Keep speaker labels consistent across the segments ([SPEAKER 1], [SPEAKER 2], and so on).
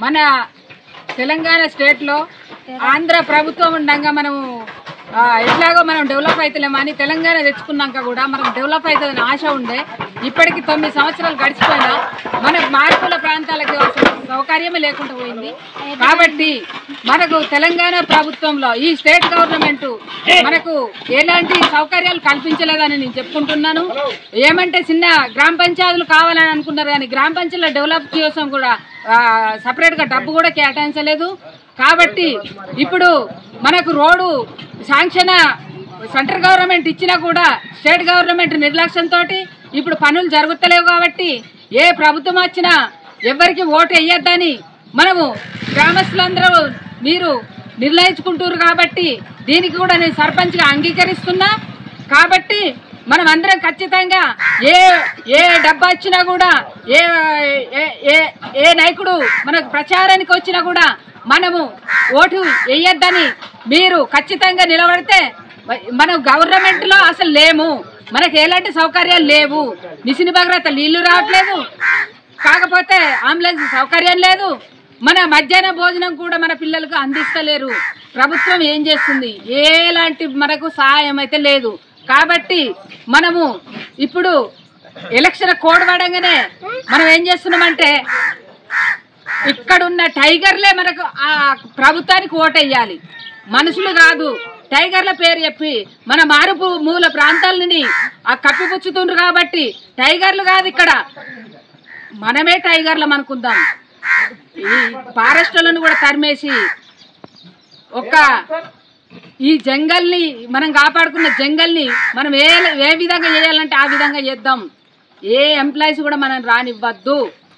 [SPEAKER 1] మన తెలంగాణ స్టేట్లో ఆంధ్ర ప్రభుత్వం ఉండగా మనము ఆ, ఎట్లాగో మనం డెవలప్ అవుతలేమో అని తెలంగాణ తెచ్చుకున్నాక కూడా మనకు డెవలప్ అవుతుందని ఆశ ఉండే ఇప్పటికి తొమ్మిది సంవత్సరాలు గడిచిపోయినా మనకు మార్పుల ప్రాంతాలకి అసలు సౌకర్యమే లేకుండా పోయింది కాబట్టి మనకు తెలంగాణ ప్రభుత్వంలో ఈ స్టేట్ గవర్నమెంట్ మనకు ఎలాంటి సౌకర్యాలు కల్పించలేదని నేను చెప్పుకుంటున్నాను ఏమంటే చిన్న గ్రామ పంచాయతీలు కావాలని అనుకున్నారు కానీ గ్రామ పంచాయతీల డెవలప్ కోసం కూడా సపరేట్ గా డబ్బు కూడా కేటాయించలేదు కాబట్టి ఇప్పుడు మనకు రోడ్డు శాంక్షన్ సెంట్రల్ గవర్నమెంట్ ఇచ్చినా కూడా స్టేట్ గవర్నమెంట్ నిర్లక్ష్యంతో ఇప్పుడు పనులు జరుగుతలేవు కాబట్టి ఏ ప్రభుత్వం వచ్చినా ఎవరికి ఓటు వేయొద్దని మనము గ్రామస్తులందరూ మీరు నిర్ణయించుకుంటారు కాబట్టి దీనికి కూడా నేను సర్పంచ్గా అంగీకరిస్తున్నా కాబట్టి మనం అందరం ఖచ్చితంగా ఏ ఏ డబ్బా వచ్చినా కూడా ఏ ఏ- ఏ ఏ నాయకుడు మనకు ప్రచారానికి వచ్చినా కూడా మనము ఓటు వేయొద్దని మీరు ఖచ్చితంగా నిలబడితే మనం గవర్నమెంట్ లో అసలు లేము మనకు ఎలాంటి సౌకర్యాలు లేవు మిషన్ భద్రత నీళ్లు రావట్లేదు కాకపోతే అంబులెన్స్ సౌకర్యం లేదు మన మధ్యాహ్న భోజనం కూడా మన పిల్లలకు అందిస్తలేరు ప్రభుత్వం ఏం చేస్తుంది ఎలాంటి మనకు సహాయం అయితే లేదు కాబట్టి మనము ఇప్పుడు ఎలక్షన్ కోడ్ పడంగానే మనం ఏం చేస్తున్నామంటే ఇక్కడున్న టైగర్లే మనకు ఆ ప్రభుత్వానికి ఓటేయాలి మనుషులు కాదు టైగర్ల పేరు చెప్పి మన మారుపు మూల ప్రాంతాలని ఆ కప్పిపుచ్చుతుండ్రు కాబట్టి టైగర్లు కాదు ఇక్కడ మనమే టైగర్లం అనుకుందాం ఈ ఫారెస్టులను కూడా తరిమేసి ఒక ఈ జంగల్ని మనం కాపాడుకున్న జంగల్ని మనం ఏ ఏ విధంగా చేయాలంటే ఆ విధంగా చేద్దాం ఏ ఎంప్లాయీస్ కూడా మనం రానివ్వద్దు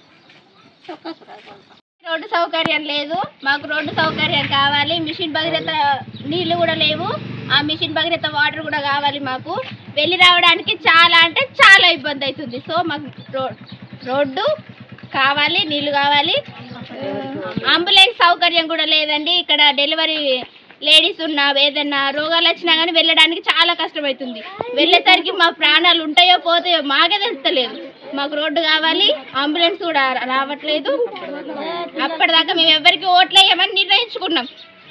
[SPEAKER 2] రోడ్డు సౌకర్యం లేదు మాకు రోడ్డు సౌకర్యం కావాలి మిషన్ భగీరథ నీళ్లు కూడా లేవు ఆ మిషన్ భగీరథ వాటర్ కూడా కావాలి మాకు వెళ్ళి రావడానికి చాలా అంటే చాలా ఇబ్బంది అవుతుంది సో మాకు రో రోడ్డు కావాలి నీళ్లు కావాలి అంబులెన్స్ సౌకర్యం కూడా లేదండి ఇక్కడ డెలివరీ లేడీస్ ఉన్నా ఏదైనా రోగాలు వచ్చినా కానీ వెళ్ళడానికి చాలా కష్టమవుతుంది వెళ్ళేసరికి మా ప్రాణాలు ఉంటాయో పోతాయో మాకే తెలుస్తలేదు మాకు రోడ్డు కావాలి అంబులెన్స్ కూడా రావట్లేదు అప్పటిదాకా మేము ఎవరికి ఓట్లేయమని నిర్ణయించుకున్నాం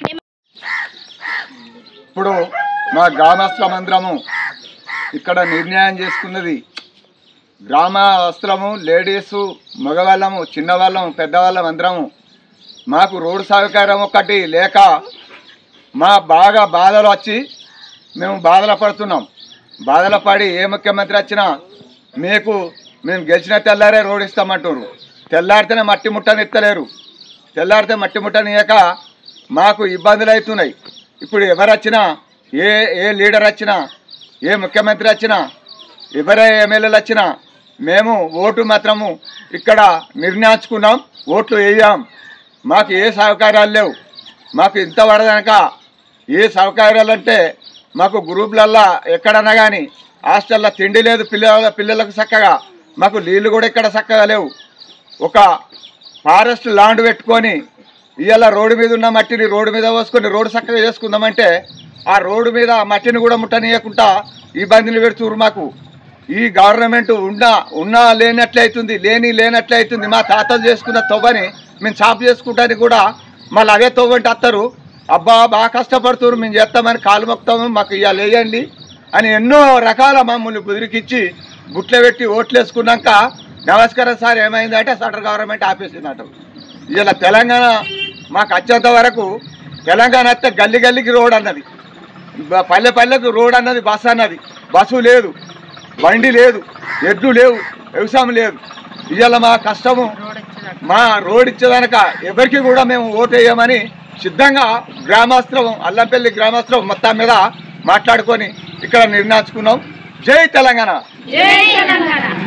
[SPEAKER 3] ఇప్పుడు మా గ్రామస్తుల మందిరము ఇక్కడ నిర్ణయం చేసుకున్నది గ్రామస్తులము లేడీసు మగవాళ్ళము చిన్నవాళ్ళము పెద్దవాళ్ళం అందరము మాకు రోడ్డు సౌకర్యం ఒకటి లేక మా బాగా బాధలు వచ్చి మేము బాధలు పడుతున్నాం బాధలు పడి ఏ ముఖ్యమంత్రి వచ్చినా మీకు మేము గెలిచిన తెల్లారే రోడ్ ఇస్తామంటారు తెల్లారితేనే మట్టి ముట్టని ఎత్తలేరు తెల్లారితే మట్టి ముట్టనియక మాకు ఇబ్బందులు అవుతున్నాయి ఇప్పుడు ఎవరు వచ్చినా ఏ ఏ లీడర్ వచ్చినా ఏ ముఖ్యమంత్రి వచ్చినా ఎవరే ఎమ్మెల్యేలు వచ్చినా మేము ఓటు మాత్రము ఇక్కడ నిర్ణయించుకున్నాం ఓట్లు వేయాం మాకు ఏ సౌకర్యాలు లేవు మాకు ఇంత వరదనక ఏ సౌకర్యాలు అంటే మాకు గ్రూపులల్లా ఎక్కడన్నా కానీ హాస్టల్లో తిండి లేదు పిల్లల పిల్లలకు చక్కగా మాకు నీళ్ళు కూడా ఇక్కడ చక్కగా లేవు ఒక ఫారెస్ట్ లాండ్ పెట్టుకొని ఇవాళ రోడ్డు మీద ఉన్న మట్టిని రోడ్డు మీద పోసుకొని రోడ్డు చక్కగా చేసుకుందామంటే ఆ రోడ్డు మీద ఆ మట్టిని కూడా ముట్టనీయకుండా ఇబ్బందులు పెడుతున్నారు మాకు ఈ గవర్నమెంట్ ఉన్నా ఉన్నా లేనట్లయితుంది లేని లేనట్లయితుంది మా తాతలు చేసుకున్న తొవ్వని మేము చాపు చేసుకుంటానికి కూడా మళ్ళీ అదే తొవ్వంటే వస్తారు అబ్బా బాగా కష్టపడుతున్నారు మేము చేస్తామని కాలు మొక్తాము మాకు ఇవాళ వేయండి అని ఎన్నో రకాల మమ్మల్ని కుదిరికిచ్చి గుట్ల పెట్టి ఓట్లు వేసుకున్నాక నమస్కారం సార్ ఏమైందంటే సెంట్రల్ గవర్నమెంట్ ఆపేసిందట ఇలా తెలంగాణ మాకు వచ్చేంత వరకు తెలంగాణ వస్తే గల్లి గల్లికి రోడ్ అన్నది బ- పల్లె పల్లెకు రోడ్ అన్నది బస్సు అన్నది బస్సు లేదు బండి లేదు ఎడ్లు లేవు వ్యవసాయం లేదు ఇవాళ మా కష్టము మా రోడ్ ఇచ్చేదనక ఎవరికి కూడా మేము ఓటు వేయమని సిద్ధంగా గ్రామస్తులం అల్లంపల్లి గ్రామస్తులం మొత్తం మీద మాట్లాడుకొని ఇక్కడ నిర్ణయించుకున్నాం జై తెలంగాణ
[SPEAKER 1] జై తెలంగాణ